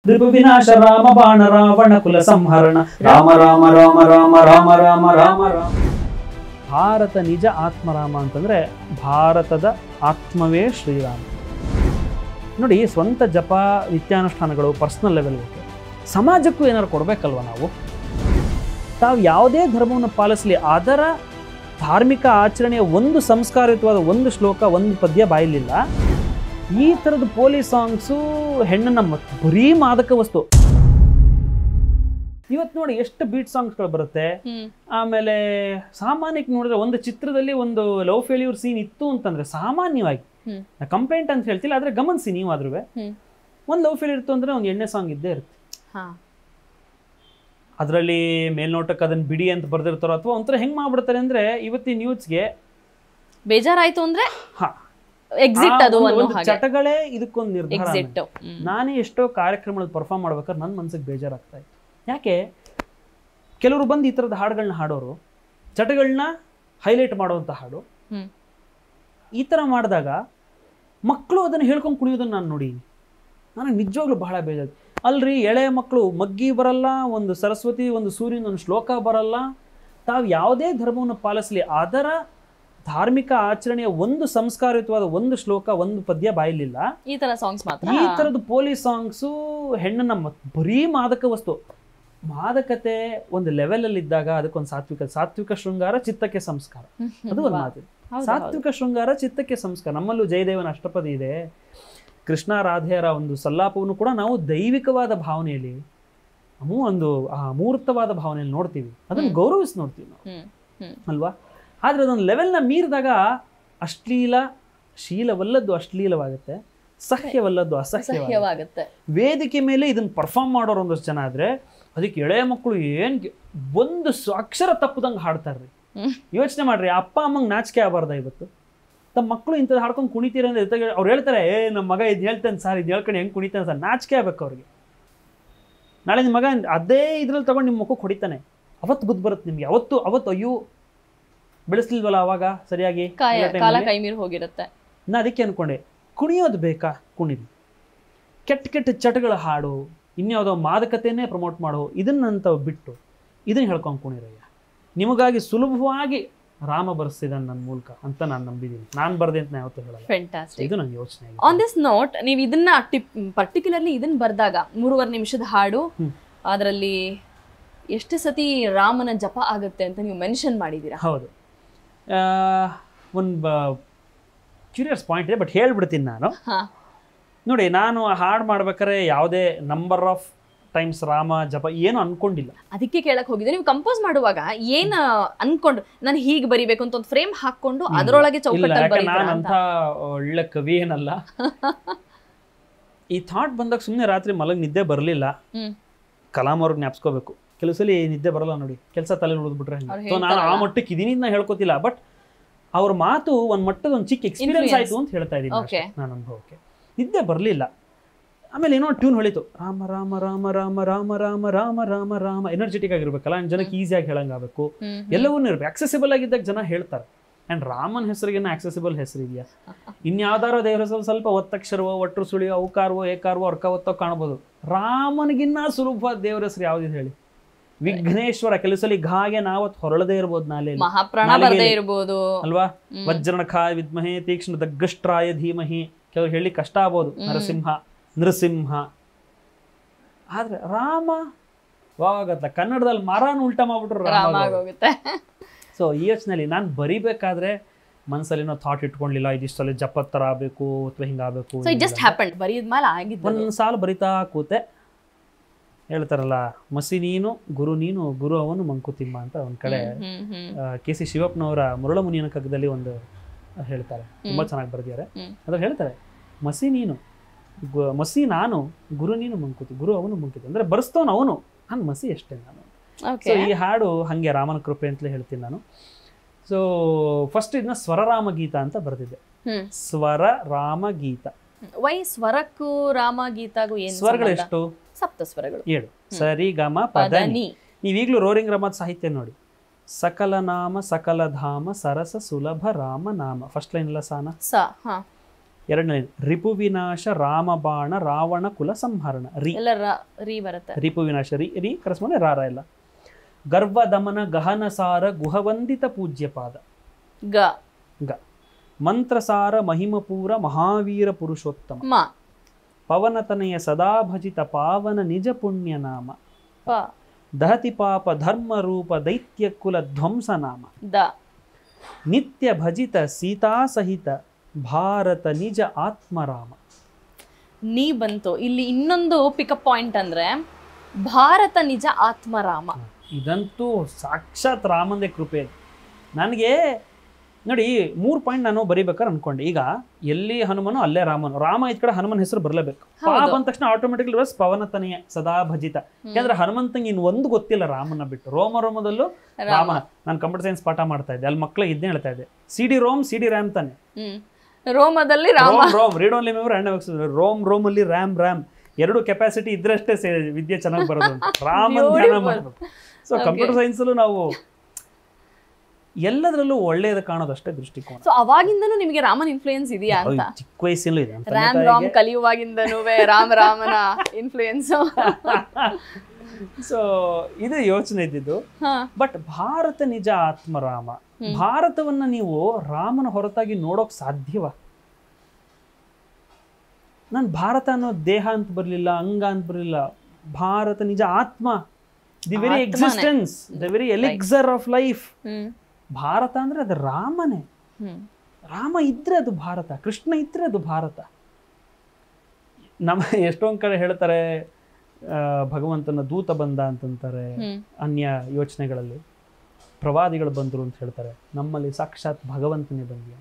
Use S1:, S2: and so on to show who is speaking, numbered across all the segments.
S1: ತ್ರಿಪು ವಿನಾಶ ರಾಮ ಬಾಣ ರಾವಣ ಕುಲ ಸಂಹರಣ ರಾಮ ರಾಮ ರಾಮ ರಾಮ ರಾಮ ರಾಮ ರಾಮ ರಾಮ ಭಾರತ ನಿಜ ಆತ್ಮರಾಮ ಅಂತಂದ್ರೆ ಭಾರತದ ಆತ್ಮವೇ ಶ್ರೀರಾಮ ನೋಡಿ ಸ್ವಂತ ಜಪ ನಿತ್ಯಾನುಷ್ಠಾನಗಳು ಪರ್ಸನಲ್ ಲೆವೆಲ್ ಸಮಾಜಕ್ಕೂ ಏನಾದ್ರು ಕೊಡ್ಬೇಕಲ್ವ ನಾವು ತಾವು ಯಾವುದೇ ಧರ್ಮವನ್ನು ಪಾಲಿಸಲಿ ಅದರ ಧಾರ್ಮಿಕ ಆಚರಣೆಯ ಒಂದು ಸಂಸ್ಕಾರಯುತವಾದ ಒಂದು ಶ್ಲೋಕ ಒಂದು ಪದ್ಯ ಬಾಯಲಿಲ್ಲ ಈ ಥರದ ಪೊಲೀಸ್ ಸಾಂಗ್ಸು ಹೆಣ್ಣನ್ನ ಮತ್- ಬರೀ ಮಾದಕ ವಸ್ತು ಇವತ್ತು ನೋಡಿ ಎಷ್ಟು ಬೀಟ್ ಸಾಂಗ್ಸ್ಗಳು ಬರುತ್ತೆ
S2: ಹ್ಮ್
S1: ಆಮೇಲೆ ಸಾಮಾನ್ಯಕ್ಕೆ ನೋಡಿದ್ರೆ ಒಂದು ಚಿತ್ರದಲ್ಲಿ ಒಂದು ಲವ್ ಫೇಲ್ಯೂರ್ ಸೀನ್ ಇತ್ತು ಅಂತಂದ್ರೆ ಸಾಮಾನ್ಯವಾಗಿ
S2: ಹ್ಮ್.
S1: ಕಂಪ್ಲೇಂಟ್ ಅಂತ ಹೇಳ್ತಿಲ್ಲ ಆದ್ರೆ ಗಮನಿಸಿ ನೀವಾದ್ರೂ
S2: ಹ್ಮ್
S1: ಒಂದು ಲವ್ ಫೇಲ್ಯೂರ್ ಇತ್ತು ಅಂದ್ರೆ ಒಂದು ಎಣ್ಣೆ ಸಾಂಗ್ ಇದ್ದೇ ಇರುತ್ತೆ
S2: ಹಾ
S1: ಅದರಲ್ಲಿ ಮೇಲ್ನೋಟಕ್ಕೆ ಅದನ್ನ ಬಿಡಿ ಅಂತ ಬರ್ದಿರ್ತಾರೋ ಅಥವಾ ಒಂಥರ ಹೆಂಗ್ ಮಾಡ್ಬಿಡ್ತಾರೆ ಅಂದ್ರೆ ಇವತ್ತಿನ ನ್ಯೂಸ್ಗೆ
S2: ಬೇಜಾರಾಯ್ತು ಅಂದ್ರೆ
S1: ಹಾ
S2: ಎಕ್ಸಿಟ್ ಅದು ಅನ್ನೋ ಹಾಗೆ
S1: ಚಟಗಳೇ ಇದಕ್ಕೊಂದು ನಿರ್ಧಾರ
S2: ಎಕ್ಸಿಟ್
S1: ನಾನೇ ಎಷ್ಟೋ ಕಾರ್ಯಕ್ರಮಗಳಲ್ಲಿ ಪರ್ಫಾರ್ಮ್ ಮಾಡ್ಬೇಕಾದ್ರೆ ನನ್ನ ಮನ್ಸಿಗೆ ಬೇಜಾರಾಗ್ತಾ ಇತ್ತು ಯಾಕೆ ಕೆಲವರು ಬಂದು ಈ ಥರದ ಹಾಡುಗಳನ್ನ ಹಾಡೋರು ಚಟಗಳನ್ನ ಹೈಲೈಟ್ ಮಾಡುವಂಥ ಹಾಡು
S2: ಹ್ಮ್
S1: ಈ ಥರ ಮಾಡಿದಾಗ ಮಕ್ಕಳು ಅದನ್ನು ಹೇಳ್ಕೊಂಡು ಕುಣಿಯೋದನ್ನು ನಾನು ನೋಡಿ ನನಗೆ ನಿಜವಾಗ್ಲೂ ಬಹಳ ಬೇಜಾರು ಅಲ್ರಿ ಎಳೆ ಮಕ್ಕಳು ಮಗ್ಗಿ ಬರಲ್ಲ ಒಂದು ಸರಸ್ವತಿ ಒಂದು ಸೂರ್ಯನ ಒಂದು ಶ್ಲೋಕ ಬರಲ್ಲ ತಾವು ಯಾವುದೇ ಧರ್ಮವನ್ನು ಪಾಲಿಸಲಿ ಅದರ ಧಾರ್ಮಿಕ ಆಚರಣೆಯ ಒಂದು ಸಂಸ್ಕಾರಯುತವಾದ ಒಂದು ಶ್ಲೋಕ ಒಂದು ಪದ್ಯ ಬಾಯಲಿಲ್ಲ
S2: ಈ ತರ ಸಾಂಗ್ಸ್ ಮಾತ್ರ
S1: ಈ ತರದ ಪೊಲೀಸ್ ಸಾಂಗ್ಸು ಹೆಣ್ಣನ್ನ ಮತ್- ಬರೀ ಮಾದಕ ವಸ್ತು ಮಾದಕತೆ ಒಂದು ಲೆವೆಲ್ ಅಲ್ಲಿ ಇದ್ದಾಗ ಅದಕ್ಕೊಂದು ಸಾತ್ವಿಕ ಸಾತ್ವಿಕ ಶೃಂಗಾರ ಚಿತ್ತಕ್ಕೆ ಸಂಸ್ಕಾರ
S2: ಹ್ಮ್, ಹ್ಮ್.
S1: ಅದು ಒಂದು ಮಾತು
S2: ಹೌದು,
S1: ಸಾತ್ವಿಕ ಶೃಂಗಾರ ಚಿತ್ತಕ್ಕೆ ಸಂಸ್ಕಾರ ನಮ್ಮಲ್ಲೂ ಜಯದೇವನ ಅಷ್ಟಪದಿ ಇದೆ ಕೃಷ್ಣ ರಾಧೆಯರ ಒಂದು ಸಲ್ಲಾಪವನ್ನು ಕೂಡ ನಾವು ದೈವಿಕವಾದ ಭಾವನೆಯಲ್ಲಿ ಅಮೂ ಒಂದು ಆ ಅಮೂರ್ತವಾದ ಭಾವನೆಯಲ್ಲಿ ನೋಡ್ತೀವಿ ಅದನ್ನು ಗೌರವಿಸಿ ನೋಡ್ತೀವಿ ನಾವು
S2: ಹ್ಮ್ ಹ್ಮ್
S1: ಅಲ್ವಾ ಆದ್ರೆ ಅದೊಂದು ಲೆವೆಲ್ನ ಮೀರಿದಾಗ ಅಶ್ಲೀಲ ಶೀಲವಲ್ಲದ್ದು ಅಶ್ಲೀಲವಾಗುತ್ತೆ ಸಹ್ಯವಲ್ಲದ್ದು ಅಸಹ್ಯವಾಗುತ್ತೆ
S2: ಸಹ್ಯವಾಗುತ್ತೆ
S1: ವೇದಿಕೆ ಮೇಲೆ ಇದನ್ನ ಪರ್ಫಾರ್ಮ್ ಮಾಡೋರು ಒಂದಷ್ಟು ಜನ ಆದ್ರೆ ಅದಕ್ಕೆ ಎಳೆಯ ಮಕ್ಕಳು ಏನ್ ಗೆ- ಒಂದು ಸ- ಅಕ್ಷರ ತಪ್ಪದಂಗೆ ಹಾಡ್ತಾರ್ರಿ
S2: ಹ್ಮ್.
S1: ಯೋಚನೆ ಮಾಡ್ರಿ ಅಪ್ಪ ಅಮ್ಮಂಗೆ ನಾಚಿಕೆ ಆಗಬಾರ್ದ ಇವತ್ತು ತಮ್ಮ ಮಕ್ಕಳು ಇಂಥದ್ದು ಹಾಡ್ಕೊಂಡು ಕುಣಿತೀರ ಅಂದ್ರೆ ಜೊತೆಗೆ ಅವ್ರು ಹೇಳ್ತಾರೆ ಏ ನಮ್ಮ ಮಗ ಇದು ಹೇಳ್ತಾನೆ ಸರ್ ಇದು ಹೇಳ್ಕೊಂಡು ಹೆಂಗೆ ಕುಣಿತಾನೆ ಸರ್ ನಾಚಿಕೆ ಆಗ್ಬೇಕು ಅವ್ರಿಗೆ ನಾಳೆ ನಿಮ್ಮ ಮಗ ಅದೇ ಇದ್ರಲ್ಲಿ ತಗೊಂಡು ನಿಮ್ಮ ಮುಖಕ್ಕೆ ಹೊಡಿತಾನೆ ಅವತ್ತು ಬುದ್ಧಿ ಬರುತ್ತೆ ನಿಮ್ಗೆ ಅವತ್ತು ಅವತ್ತು ಅಯ್ಯೋ ಬೆಳೆಸ್ಲಿಲ್ವಲ್ಲ ಅವಾಗ ಸರಿಯಾಗಿ
S2: ಕಾಯ
S1: ಎಲ್ಲ time
S2: ಕಾಲ
S1: ಅಲ್ಲಿ?
S2: ಕೈ ಮೀರಿ ಹೋಗಿರುತ್ತೆ
S1: ನಾ ಅದಕ್ಕೆ ಅನ್ಕೊಂಡೆ ಕುಣಿಯೋದು ಬೇಕಾ ಕುಣಿರಿ ಕೆಟ್ಟ ಕೆಟ್ಟ ಚಟಗಳ ಹಾಡು ಇನ್ಯಾವುದೋ ಮಾದಕತೆಯನ್ನೇ ಪ್ರಮೋಟ್ ಮಾಡೋ ಇದನ್ನಂತ ಬಿಟ್ಟು ಇದನ್ನ ಹೇಳ್ಕೊಂಡು ಕುಣಿರಯ್ಯ ನಿಮಗಾಗಿ ಸುಲಭವಾಗಿ ರಾಮ ಬರ್ಸಿದಾನೆ ನನ್ನ ಮೂಲಕ ಅಂತ ನಾನು ನಂಬಿದ್ದೀನಿ ನಾನು ಬರ್ದೆ ಅಂತ ನಾನು ಯಾವತ್ತೂ ಹೇಳಲ್ಲ
S2: ಫೆಂಟಾಸ್ಟಿಕ್
S1: ಇದು ನಂಗೆ ಯೋಚನೆ ಆಗಿದೆ
S2: ಆನ್ ದಿಸ್ ನೋಟ್ ನೀವು ಇದನ್ನ ಟಿಪ್ ಪರ್ಟಿಕ್ಯುಲರ್ಲಿ ಇದನ್ನ ಬರ್ದಾಗ ಮೂರುವರೆ ನಿಮಿಷದ ಹಾಡು
S1: ಹ್ಮ್.
S2: ಅದರಲ್ಲಿ ಎಷ್ಟು ಸತಿ ರಾಮನ ಜಪ ಆಗುತ್ತೆ ಅಂತ ನೀವು ಮೆನ್ಷನ್ ಮಾಡಿದ್ದೀರಾ
S1: ಹೌದು ಒಂದು ಕ್ಯೂರಿಯಸ್ ಪಾಯಿಂಟ್ ಇದೆ ಬಟ್ ಹೇಳ್ಬಿಡ್ತೀನಿ ನಾನು
S2: ಹಾ
S1: ನೋಡಿ ನಾನು ಆ ಹಾಡು ಮಾಡ್ಬೇಕಾದ್ರೆ ಯಾವುದೇ ನಂಬರ್ ಆಫ್ ಟೈಮ್ಸ್ ರಾಮ ಜಪ ಏನು ಅನ್ಕೊಂಡಿಲ್ಲ
S2: ಅದಕ್ಕೆ ಕೇಳಕ್ ಹೋಗಿದ್ದೆ ನೀವು ಕಂಪೋಸ್ ಮಾಡುವಾಗ ಏನ್ ಅನ್ಕೊಂಡು ನಾನು ಹೀಗ್ ಬರಿಬೇಕು ಅಂತ ಒಂದು ಫ್ರೇಮ್ ಹಾಕೊಂಡು ಅದರೊಳಗೆ
S1: ಇಲ್ಲ
S2: ಚೌಕಟ್ಟಲ್ಲಿ
S1: ಯಾಕೆ
S2: ಬರೀತೀರಾ
S1: ನಾನು
S2: ಅಂತ
S1: ಅಂತ ಒಳ್ಳೆ ಕವಿ ಏನಲ್ಲ ಈ ಥಾಟ್ ಬಂದಾಗ ಸುಮ್ಮನೆ ರಾತ್ರಿ ಮಲಗ್ ನಿದ್ದೆ ಬರಲಿಲ್ಲ
S2: ಹ್ಮ್
S1: ಕಲಾಂ ಅವ್ರಿಗೆ ಜ್ಞಾಪಿಸ್ಕೋಬೇಕು ಕೆಲವು ಸಲ ನಿದ್ದೆ ಬರಲ್ಲ ನೋಡಿ ಕೆಲಸ ತಲೆ ಉಳಿದ್ಬಿಟ್ರೆ
S2: ಅವ್ರು
S1: ಸೊ ನಾನು ಆ
S2: ಹೇಳ್ತಾರಲ್ಲ.
S1: ಮಟ್ಟಕ್ಕೆ ಇದೀನಿ ಅಂತ ನಾ ಹೇಳ್ಕೊತಿಲ್ಲ ಬಟ್ ಅವ್ರ ಮಾತು ಒಂದ್ ಮಟ್ಟದ ಒಂದು ಚಿಕ್ಕ ಎಕ್ಸ್ಪೀರಿಯನ್ಸ್
S2: Influence.
S1: ಆಯ್ತು ಅಂತ ಹೇಳ್ತಾ ಇದ್ದೀನಿ
S2: Okay.
S1: ನಾನು ಅನುಭವಕ್ಕೆ ನಿದ್ದೆ ಬರಲಿಲ್ಲ ಆಮೇಲೆ ಏನೋ ಟ್ಯೂನ್ ಹೊಳಿತು ರಾಮ ರಾಮ ರಾಮ ರಾಮ ರಾಮ ರಾಮ ರಾಮ ರಾಮ ರಾಮ ಎನರ್ಜೆಟಿಕ್ ಆಗಿರ್ಬೇಕಲ್ಲ and ಜನಕ್ಕೆ ಈಸಿಯಾಗಿ ಹೇಳಂಗಾಗಬೇಕು
S2: ಹ್ಮ್
S1: ಎಲ್ಲವನ್ನೂ ಇರ್ಬೇಕು ಆಕ್ಸೆಸಿಬಲ್ ಆಗಿದ್ದಾಗ ಜನ ಹೇಳ್ತಾರೆ ಆ್ಯಂಡ್ ರಾಮನ ಹೆಸರಿಗೇನ ಆಕ್ಸೆಸಿಬಲ್ ಹೆಸರು ಇದೆಯಾ ಇನ್ಯಾವ್ದಾರೋ ದೇವರ ಹೆಸರು ಸ್ವಲ್ಪ ಒತ್ತಕ್ಷರವೋ ಒಟ್ಟರು ಸುಳಿಯೋ ಔಕಾರವೋ ಏಕಾರವೋ ಅರ್ಕ ಒತ್ತೋ ಕಾಣ್ಬೋದು ರಾಮನಿಗಿನ್ನ ಸುಲಭವಾದ ದೇವರ ಹೆಸರು ಯಾವ್ದಿದೆ ಹೇಳಿ ವಿಘ್ನೇಶ್ವರ ಕೆಲವು ಸಲ ಘಾಗೆ ನಾವತ್ ಹೊರಳದೇ ಇರ್ಬೋದು ನಾಲೆಯಲ್ಲಿ
S2: ಮಹಾಪ್ರಾಣ
S1: ನಾಲಿಗೆಯಲ್ಲಿ.
S2: ಬರ್ದೇ ಇರ್ಬೋದು
S1: ಅಲ್ವಾ
S2: ಹ್ಮ್.
S1: ವಜ್ರನಖಾಯ ವಿದ್ಮಹೇ ತೀಕ್ಷ್ಣ ದಗ್ಗಷ್ಟ್ರಾಯ ಧೀಮಹಿ ಕೆಲವ್ರು ಹೇಳಿ ಕಷ್ಟ ಆಗ್ಬೋದು
S2: ಹ್ಮ್.
S1: ನರಸಿಂಹ ನೃಸಿಂಹ ಆದ್ರೆ ರಾಮ ವಾಗತ್ತ ಕನ್ನಡದಲ್ಲಿ ಮರನ ಉಲ್ಟಾ ಮಾಡ್ಬಿಟ್ರು
S2: ರಾಮ
S1: ರಾಮ
S2: ಆಗೋಗುತ್ತೆ
S1: ಸೊ ಈ ಯೋಚನೆಯಲ್ಲಿ ನಾನು ಬರಿಬೇಕಾದ್ರೆ ಮನಸ್ಸಲ್ಲಿ ಏನೋ ಥಾಟ್ ಇಟ್ಕೊಂಡಿಲ್ಲ ಇದಿಷ್ಟು ಸಲ ಜಪತ್ ಥರ ಆಗಬೇಕು ಅಥವಾ ಹಿಂಗಾಗಬೇಕು
S2: ಸೊ ಇಟ್ ಜಸ್ಟ್ ಹ್ಯಾಪನ್ ಬರೀದ್ಮೇಲೆ ಆಗಿದ್ದು
S1: ಒಂದು ಸಾಲ ಬರಿತಾ ಕೂತೆ ಹೇಳ್ತಾರಲ್ಲ ಮಸಿ ನೀನು ಗುರು ನೀನು ಗುರು ಅವನು ಮಂಕುತಿಮ್ಮ ಅಂತ ಒಂದ್ ಕಡೆ
S2: ಹ್ಮ್ ಹ್ಮ್
S1: ಕೆ ಸಿ ಶಿವಪ್ಪನವರ ಮುರಳಮುನಿಯನ ಕಗ್ಗದಲ್ಲಿ ಒಂದು ಹೇಳ್ತಾರೆ ತುಂಬಾ
S2: ಹ್ಮ್.
S1: ಚೆನ್ನಾಗಿ ಬರೆದಿದ್ದಾರೆ
S2: ಹ್ಮ್.
S1: ಅದ್ರಲ್ಲಿ ಹೇಳ್ತಾರೆ ಮಸಿ ನೀನು ಗು- ಮಸಿ ನಾನು ಗುರು ನೀನು ಮಂಕುತಿ ಗುರು ಅವನು ಮಂಕುತಿ ಅಂದ್ರೆ ಬರ್ಸ್ತವನು ಅವನು ನಾನು ಮಸಿ ಅಷ್ಟೇ ನಾನು ಸೊ
S2: ಓಕೆ
S1: ಈ ಹಾಡು ಹಂಗೆ ರಾಮನ ಕೃಪೆ ಅಂತಲೇ ಹೇಳ್ತೀನಿ ನಾನು ಸೊ ಫಸ್ಟ್ ಇದನ್ನ ಸ್ವರರಾಮ ಗೀತ ಅಂತ ಬರೆದಿದ್ದೆ
S2: ಹ್ಮ್
S1: ಸ್ವರ ರಾಮ ಗೀತ
S2: ವೈ ಸ್ವರಕ್ಕೂ ರಾಮ ಗೀತಾಗೂ ಏನ್
S1: ಸ್ವರಗಳು
S2: ಸಂಬಂಧ?
S1: ಎಷ್ಟು
S2: ಸಪ್ತ ಸ್ವರಗಳು
S1: ಏಳು ಸರಿ ಗಮ ಪದ
S2: ಪದ
S1: ನಿ.
S2: ನಿ
S1: ನೀವೀಗ್ಲೂ ರೋರಿಂಗ್ ರಮದ ಸಾಹಿತ್ಯ ನೋಡಿ ಸಕಲ ನಾಮ ಸಕಲ ಧಾಮ ಸರಸ ಸುಲಭ ರಾಮ ನಾಮ ಫಸ್ಟ್ ಲೈನ್ ಎಲ್ಲ ಸಾನ
S2: ಸ ಹಾ
S1: ಎರಡನೇ ರಿಪು ವಿನಾಶ ರಾಮಬಾಣ ರಾವಣ ಕುಲ ಸಂಹರಣ ರಿ
S2: ಎಲ್ಲ ರ- ರೀ ಬರುತ್ತೆ
S1: ರಿಪು ವಿನಾಶ ರಿ ರಿ ಕರೆಸ್ಕೊಂಡ್ರೆ ರಾರ ಇಲ್ಲ ಗರ್ವ ದಮನ ಗಹನ ಸಾರ ಗುಹವಂದಿತ ಪೂಜ್ಯಪಾದ
S2: ಗ
S1: ಗ ಮಂತ್ರಸಾರ ಮಹಿಮಪೂರ ಮಹಾವೀರ ಪುರುಷೋತ್ತಮ
S2: ಮ
S1: ಪವನತನಯ ಸದಾ ಭಜಿತ ಪಾವನ ನಿಜ ಪುಣ್ಯ ನಾಮ
S2: ಪ
S1: ದಹತಿ ಪಾಪ ಧರ್ಮ ರೂಪ ದೈತ್ಯ ಕುಲ ಧ್ವಂಸ ನಾಮ
S2: ದ
S1: ನಿತ್ಯ ಭಜಿತ ಸೀತಾ ಸಹಿತ ಭಾರತ ನಿಜ ಆತ್ಮರಾಮ
S2: ನೀ ಬಂತು ಇಲ್ಲಿ ಇನ್ನೊಂದು ಪಿಕಪ್ ಪಾಯಿಂಟ್ ಅಂದ್ರೆ ಭಾರತ ನಿಜ ಆತ್ಮರಾಮ
S1: ಇದಂತೂ ಸಾಕ್ಷಾತ್ ರಾಮಂದೇ ಕೃಪೆ ಅದು. ನನಗೆ ನೋಡಿ ಮೂರು ಪಾಯಿಂಟ್ ನಾನು ಬರಿಬೇಕಾದ್ರೆ ಅನ್ಕೊಂಡೆ ಈಗ ಎಲ್ಲಿ ಹನುಮನು ಅಲ್ಲೇ ರಾಮನು ರಾಮ ಇದ್ ಕಡೆ ಹನುಮನ ಹೆಸರು ಬರಲೇಬೇಕು
S2: ಹೌದು.
S1: ಪಾಪ ಅಂದ ತಕ್ಷಣ ಆಟೋಮೆಟಿಕ್ಲಿ ಬಸ್ ಪವನತನಯ ಸದಾ ಭಜಿತ ಯಾಕಂದ್ರೆ ಹನುಮಂತಂಗೆ ಇನ್ನು ಒಂದು ಗೊತ್ತಿಲ್ಲ ರಾಮನ ಬಿಟ್ಟು ರೋಮ ರೋಮದಲ್ಲೂ
S2: ರಾಮ
S1: ರಾಮನ ನಾನು ಕಂಪ್ಯೂಟರ್ ಸೈನ್ಸ್ ಪಾಠ ಮಾಡ್ತಾ ಇದ್ದೆ ಅಲ್ಲಿ ಮಕ್ಕಳು ಇದನ್ನೇ ಹೇಳ್ತಾ ಇದ್ದೆ C D ROM C D RAM ತಾನೆ
S2: ಹ್ಮ್ ರೋಮದಲ್ಲಿ Rama
S1: ROM ROM read only memory and ROM ROM ಅಲ್ಲಿ ರ್ಯಾಮ್ ರ್ಯಾಮ್ ಎರಡು ಕೆಪಾಸಿಟಿ ಇದ್ರಷ್ಟೇ ಸೇ- ವಿದ್ಯೆ ಚೆನ್ನಾಗಿ ಬರೋದು ಅಂತ ರಾಮನ್ ಧ್ಯಾನ
S2: Beautiful.
S1: ಮಾಡಬೇಕು ಸೊ
S2: Okay.
S1: ಕಂಪ್ಯೂಟರ್ ಸೈನ್ಸ್ ಅಲ್ಲೂ ನಾವು ಎಲ್ಲದರಲ್ಲೂ ಒಳ್ಳೆಯದು ಕಾಣೋದಷ್ಟೇ ದೃಷ್ಟಿಕೋನ
S2: ಸೊ ಅವಾಗಿಂದನೂ ನಿಮಗೆ ರಾಮನ್ ಇನ್ಫ್ಲೂಯೆನ್ಸ್ ಇದೆಯಾ ಅಂತ
S1: ಅಯ್ಯೋ, ಚಿಕ್ಕ ವಯಸ್ಸಿನಲ್ಲೂ ಇದೆ ನಮ್ಮ
S2: ರಾಮ್
S1: ತಂದೆ
S2: ರಾಮ್
S1: ತಾಯಿಗೆ
S2: ಕಲಿಯುವಾಗಿಂದನೂ ರಾಮ ರಾಮನ ಇನ್ಫ್ಲೂಯೆನ್ಸ್
S1: ಸೊ ಇದು ಯೋಚನೆ ಇದ್ದಿದ್ದು
S2: ಹಾ
S1: ಬಟ್ ಭಾರತ ನಿಜ ಆತ್ಮರಾಮ
S2: ಹ್ಮ್.
S1: ಭಾರತವನ್ನ ನೀವು ರಾಮನ ಹೊರತಾಗಿ ನೋಡೋಕ್ ಸಾಧ್ಯವ ನಾನು ಭಾರತ ಅನ್ನೋ ದೇಹ ಅಂತ ಬರಲಿಲ್ಲ ಅಂಗ ಅಂತ ಬರಲಿಲ್ಲ ಭಾರತ ನಿಜ ಆತ್ಮ ದಿ ವೆರಿ
S2: ಆತ್ಮನೇ.
S1: Existence the very elixir of life
S2: hmm
S1: Bharat ಅಂದ್ರೆ ಅದು ರಾಮನೇ
S2: ಹ್ಮ್
S1: ರಾಮ ಇದ್ರೆ ಅದು ಭಾರತ ಕೃಷ್ಣ ಇದ್ರೆ ಅದು ಭಾರತ ನಮ್ಮ ಎಷ್ಟೊಂದ್ ಕಡೆ ಹೇಳ್ತಾರೆ ಆ, ಭಗವಂತನ ದೂತ ಬಂದ ಅಂತಂತಾರೆ
S2: ಹ್ಮ್
S1: ಅನ್ಯ ಯೋಚನೆಗಳಲ್ಲಿ ಪ್ರವಾದಿಗಳು ಬಂದರು ಅಂತ ಹೇಳ್ತಾರೆ ನಮ್ಮಲ್ಲಿ ಸಾಕ್ಷಾತ್ ಭಗವಂತನೇ ಬಂದಿದ್ದಾನೆ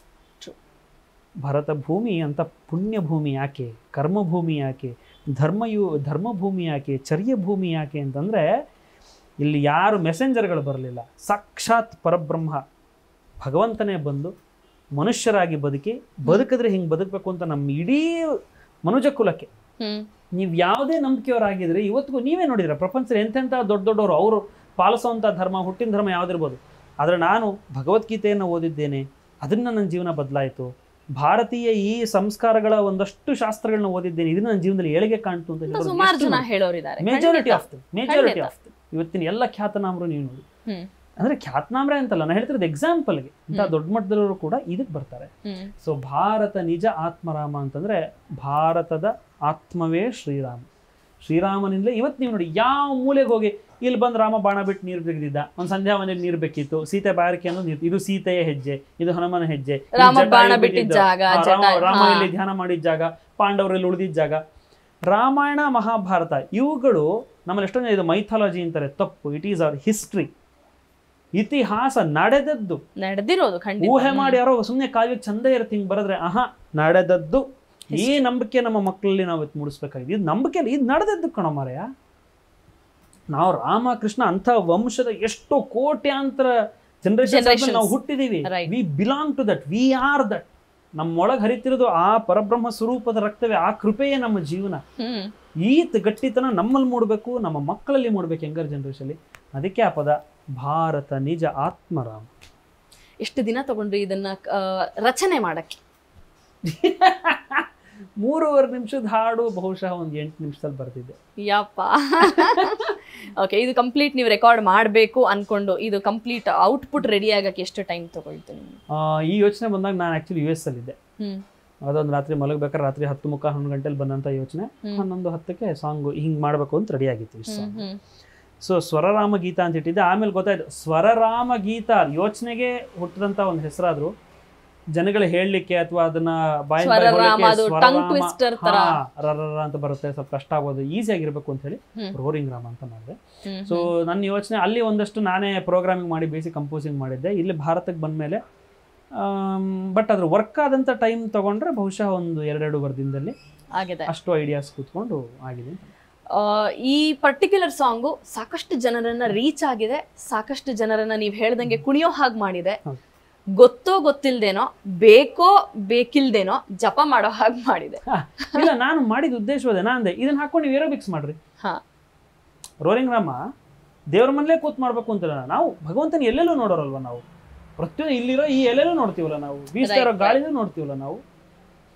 S1: ಭರತ ಭೂಮಿ ಅಂತ ಪುಣ್ಯ ಭೂಮಿ ಯಾಕೆ ಕರ್ಮಭೂಮಿ ಯಾಕೆ ಧರ್ಮಯು ಧರ್ಮಭೂಮಿ ಯಾಕೆ ಚರ್ಯ ಭೂಮಿ ಯಾಕೆ ಅಂತಂದರೆ ಇಲ್ಲಿ ಯಾರು ಮೆಸೆಂಜರ್ಗಳು ಬರಲಿಲ್ಲ ಸಾಕ್ಷಾತ್ ಪರಬ್ರಹ್ಮ ಭಗವಂತನೇ ಬಂದು ಮನುಷ್ಯರಾಗಿ ಬದುಕಿ ಬದುಕಿದ್ರೆ ಹಿಂಗೆ ಬದುಕಬೇಕು ಅಂತ ನಮ್ಮ ಇಡೀ ಮನುಜ ಕುಲಕ್ಕೆ
S2: ಹ್ಮ್
S1: ನೀವು ಯಾವುದೇ ನಂಬಿಕೆಯವರಾಗಿದ್ರೆ ಇವತ್ತಿಗೂ ನೀವೇ ನೋಡಿದ್ರ ಪ್ರಪಂಚದಲ್ಲಿ ಎಂತೆಂಥ ದೊಡ್ಡ ದೊಡ್ಡವರು ಅವರು ಪಾಲಿಸುವಂಥ ಧರ್ಮ ಹುಟ್ಟಿನ ಧರ್ಮ ಯಾವುದಿರ್ಬೋದು ಆದರೆ ನಾನು ಭಗವದ್ಗೀತೆಯನ್ನು ಓದಿದ್ದೇನೆ ಅದನ್ನು ನನ್ನ ಜೀವನ ಬದಲಾಯಿತು ಭಾರತೀಯ ಈ ಸಂಸ್ಕಾರಗಳ ಒಂದಷ್ಟು ಶಾಸ್ತ್ರಗಳನ್ನ ಓದಿದ್ದೇನೆ ಇದು ನನ್ನ ಜೀವನದಲ್ಲಿ ಏಳಿಗೆ ಕಾಣ್ತು ಅಂತ
S2: ಸುಮಾರು ಜನ ಹೇಳೋರಿದ್ದಾರೆ
S1: ಮೆಜಾರಿಟಿ ಆಫ್ ಮೆಜಾರಿಟಿ
S2: ಖಂಡಿತ.
S1: ಆಫ್ ಇವತ್ತಿನ ಎಲ್ಲ ಖ್ಯಾತನಾಮರು ನೀವು ನೋಡಿ
S2: ಹ್ಮ್
S1: ಅಂದ್ರೆ ಖ್ಯಾತನಾಮ್ರೆ ಅಂತಲ್ಲ ನಾನು ಹೇಳ್ತಿರೋದು ಎಕ್ಸಾಂಪಲ್ಗೆ ಇಂಥ
S2: ಹ್ಮ್.
S1: ದೊಡ್ಡ ಮಟ್ಟದಲ್ಲೂ ಕೂಡ ಇದಕ್ಕೆ ಬರ್ತಾರೆ
S2: ಹ್ಮ್
S1: ಸೊ ಭಾರತ ನಿಜ ಆತ್ಮರಾಮ ಅಂತಂದ್ರೆ ಭಾರತದ ಆತ್ಮವೇ ಶ್ರೀರಾಮ ಶ್ರೀರಾಮನಿಂದಲೇ ಇವತ್ತು ನೀವು ನೋಡಿ ಯಾವ ಮೂಲೆಗೆ ಹೋಗಿ ಇಲ್ಲಿ ಬಂದು ರಾಮ ಬಾಣ ಬಿಟ್ಟು ನೀರು ತೆಗೆದಿದ್ದ ಒಂದು ಸಂಧ್ಯಾ ಮನೆಯಲ್ಲಿ ನೀರು ಬೇಕಿತ್ತು ಸೀತೆ ಬಾರಿಕೆ ಅನ್ನೋದು ನೀರು ಇದು ಸೀತೆಯ ಹೆಜ್ಜೆ ಇದು ಹನುಮನ ಹೆಜ್ಜೆ ಇದು
S2: ರಾಮ
S1: ಜಟಾಯು
S2: ಬಾಣ ಬಿಟ್ಟಿದ್ದ
S1: ಬಿಟ್ಟಿದ್ದು.
S2: ಜಾಗ,
S1: ಹಾ, ರಾಮ
S2: ಜಟಾಯು,
S1: ರಾಮ
S2: ಹಾ.
S1: ಇಲ್ಲಿ ಧ್ಯಾನ ಮಾಡಿದ ಜಾಗ ಪಾಂಡವರಲ್ಲಿ ಉಳಿದಿದ್ದ ಜಾಗ ರಾಮಾಯಣ ಮಹಾಭಾರತ ಇವುಗಳು ನಮ್ಮಲ್ಲಿ ಎಷ್ಟೊಂದು ಇದು ಮೈಥಾಲಜಿ ಅಂತಾರೆ ತಪ್ಪು ಇಟ್ ಈಸ್ ಅವರ್ ಹಿಸ್ಟ್ರಿ ಇತಿಹಾಸ ನಡೆದದ್ದು
S2: ನಡೆದಿರೋದು ಖಂಡಿತ
S1: ಊಹೆ ಮಾಡಿ ಯಾರೋ ಸುಮ್ಮನೆ ಕಾವ್ಯಕ್ಕೆ ಚಂದ ಇರುತ್ತೆ ಹಿಂಗೆ ಬರೆದ್ರೆ ಆಹಾ ನಡೆದದ್ದು ಈ ನಂಬಿಕೆ ನಮ್ಮ ಮಕ್ಕಳಲ್ಲಿ ನಾವು ಇವತ್ತು ಮೂಡಿಸ್ಬೇಕಾಗಿದೆ ಇದು ನಂಬಿಕೆ ಅಲ್ಲ, ಇದು ನಡೆದದ್ದು ಕಣೋ ಮಾರಾಯ ನಾವು ರಾಮ ಕೃಷ್ಣ ಅಂಥ ವಂಶದ ಎಷ್ಟೋ ಕೋಟ್ಯಾಂತರ ಜನರೇಷನ್
S2: Generations.
S1: ನಾವು ಹುಟ್ಟಿದೀವಿ
S2: Right.
S1: We belong to that we are that ನಮ್ಮೊಳಗೆ ಹರಿತಿರೋದು ಆ ಪರಬ್ರಹ್ಮ ಸ್ವರೂಪದ ರಕ್ತವೇ ಆ ಕೃಪೆಯೇ ನಮ್ಮ ಜೀವನ
S2: ಹ್ಮ್
S1: ಈ ತ- ಗಟ್ಟಿತನ ನಮ್ಮಲ್ಲಿ ಮೂಡಬೇಕು ನಮ್ಮ ಮಕ್ಕಳಲ್ಲಿ ಮೂಡಬೇಕು ಯಂಗರ್ ಜನರೇಷನ್ಲಿ ಅದಕ್ಕೆ ಆ ಪದ ಭಾರತ ನಿಜ ಆತ್ಮರಾಮ
S2: ಎಷ್ಟು ದಿನ ತಗೊಂಡ್ರಿ ಇದನ್ನ ಆ, ರಚನೆ ಮಾಡಕ್ಕೆ
S1: ಮೂರುವರೆ ನಿಮಿಷದ ಹಾಡು ಬಹುಶಃ ಒಂದು ಎಂಟು ನಿಮಿಷದಲ್ಲಿ ಬರ್ತಿದ್ದೆ
S2: ಯಪ್ಪ ಓಕೆ ಇದು ಕಂಪ್ಲೀಟ್ ನೀವು ರೆಕಾರ್ಡ್ ಮಾಡಬೇಕು ಅನ್ಕೊಂಡು ಇದು ಕಂಪ್ಲೀಟ್ ಔಟ್ಪುಟ್ ರೆಡಿ ಆಗಕ್ಕೆ ಎಷ್ಟು ಟೈಮ್ ತಗೊಳ್ತು ನಿಮ್ಗೆ
S1: ಆ, ಈ ಯೋಚನೆ ಬಂದಾಗ ನಾನು ಆ್ಯಕ್ಚುಲಿ ಯು ಎಸ್ ಅಲ್ಲಿದ್ದೆ
S2: ಹ್ಮ್
S1: ಅದೊಂದು ರಾತ್ರಿ ಮಲಗಬೇಕಾದ್ರೆ ರಾತ್ರಿ ಹತ್ತು ಮುಖ ಹನ್ನೊಂದು ಗಂಟೆಲಿ ಬಂದಂಥ ಯೋಚನೆ
S2: ಹ್ಮ್.
S1: ಹನ್ನೊಂದು ಹತ್ತಕ್ಕೆ ಸಾಂಗು ಹಿಂಗೆ ಮಾಡಬೇಕು ಅಂತ ರೆಡಿ ಆಗಿತ್ತು ಈ
S2: ಹ್ಮ್
S1: ಸಾಂಗ್
S2: ಹ್ಮ್
S1: ಸೊ ಸ್ವರರಾಮ ಗೀತ ಅಂತ ಇಟ್ಟಿದ್ದೆ ಆಮೇಲೆ ಗೊತ್ತಾಯ್ತು ಸ್ವರರಾಮ ಗೀತ ಯೋಚನೆಗೆ ಹುಟ್ಟಿದಂಥ ಒಂದು ಹೆಸರಾದ್ರು ಜನಗಳು ಹೇಳಲಿಕ್ಕೆ ಅಥವಾ ಅದನ್ನ ಬಾಯಿ
S2: ಸ್ವರರಾಮ, ಅದು tongue twister ತರ.
S1: ರರ ಅಂತ ಬರುತ್ತೆ ಸ್ವಲ್ಪ ಕಷ್ಟ ಆಗೋದು ಈಸಿ ಆಗಿರ್ಬೇಕು ಅಂತ ಹೇಳಿ
S2: ಹ್ಮ್.
S1: ರೋರಿಂಗ್ ರಾಮ ಅಂತ ಮಾಡಿದೆ
S2: ಹ್ಮ್
S1: ಸೊ ನನ್ನ ಯೋಚನೆ ಅಲ್ಲಿ ಒಂದಷ್ಟು ನಾನೇ ಪ್ರೋಗ್ರಾಮಿಂಗ್ ಮಾಡಿ ಬೇಸಿಕ್ ಕಂಪೋಸಿಂಗ್ ಮಾಡಿದ್ದೆ ಇಲ್ಲಿ ಭಾರತಕ್ಕೆ ಬಂದಮೇಲೆ ಬಟ್ ಅದ್ರ ವರ್ಕ್ ಆದಂಥ ಟೈಮ್ ತಗೊಂಡ್ರೆ ಬಹುಶಃ ಒಂದು ಎರಡೆರಡೂವರೆ ದಿನದಲ್ಲಿ
S2: ಆಗಿದೆ
S1: ಅಷ್ಟು ಐಡಿಯಾಸ್ ಕೂತ್ಕೊಂಡು ಆಗಿದೆ
S2: ಆ, ಈ ಪರ್ಟಿಕ್ಯುಲರ್ ಸಾಂಗು ಸಾಕಷ್ಟು ಜನರನ್ನ ರೀಚ್ ಆಗಿದೆ ಸಾಕಷ್ಟು ಜನರನ್ನ ನೀವು ಹೇಳ್ದಂಗೆ ಕುಣಿಯೋ ಹಾಗೆ ಮಾಡಿದೆ
S1: ಹೌದು.
S2: ಗೊತ್ತೋ ಗೊತ್ತಿಲ್ದೇನೋ ಬೇಕೋ ಬೇಕಿಲ್ದೇನೋ ಜಪ ಮಾಡೋ ಹಾಗೆ ಮಾಡಿದೆ
S1: ಇಲ್ಲ ನಾನು ಮಾಡಿದ ಉದ್ದೇಶವಾದ ನಾನು ಅಂದೆ ಇದನ್ನ ಹಾಕೊಂಡು ನೀವು ಏರೋಬಿಕ್ಸ್ ಮಾಡ್ರಿ
S2: ಹಾ
S1: ರೋರಿಂಗ್ ರಾಮ ದೇವ್ರ ಮನೇಲೇ ಕೂತ್ ಮಾಡ್ಬೇಕು ಅಂತಿಲ್ಲ ನಾವು ಭಗವಂತನ ಎಲ್ಲೆಲ್ಲೂ ನೋಡೋರಲ್ವ ನಾವು ಪ್ರತಿಯೊಂದು ಇಲ್ಲಿರೋ ಈ ಎಲ್ಲೆಲ್ಲೂ ನೋಡ್ತೀವಲ್ಲ ನಾವು ಬೀಸ್ತಾ ಇರೋ
S2: Right,
S1: ಗಾಳಿನೂ ನೋಡ್ತೀವಲ್ಲ ನಾವು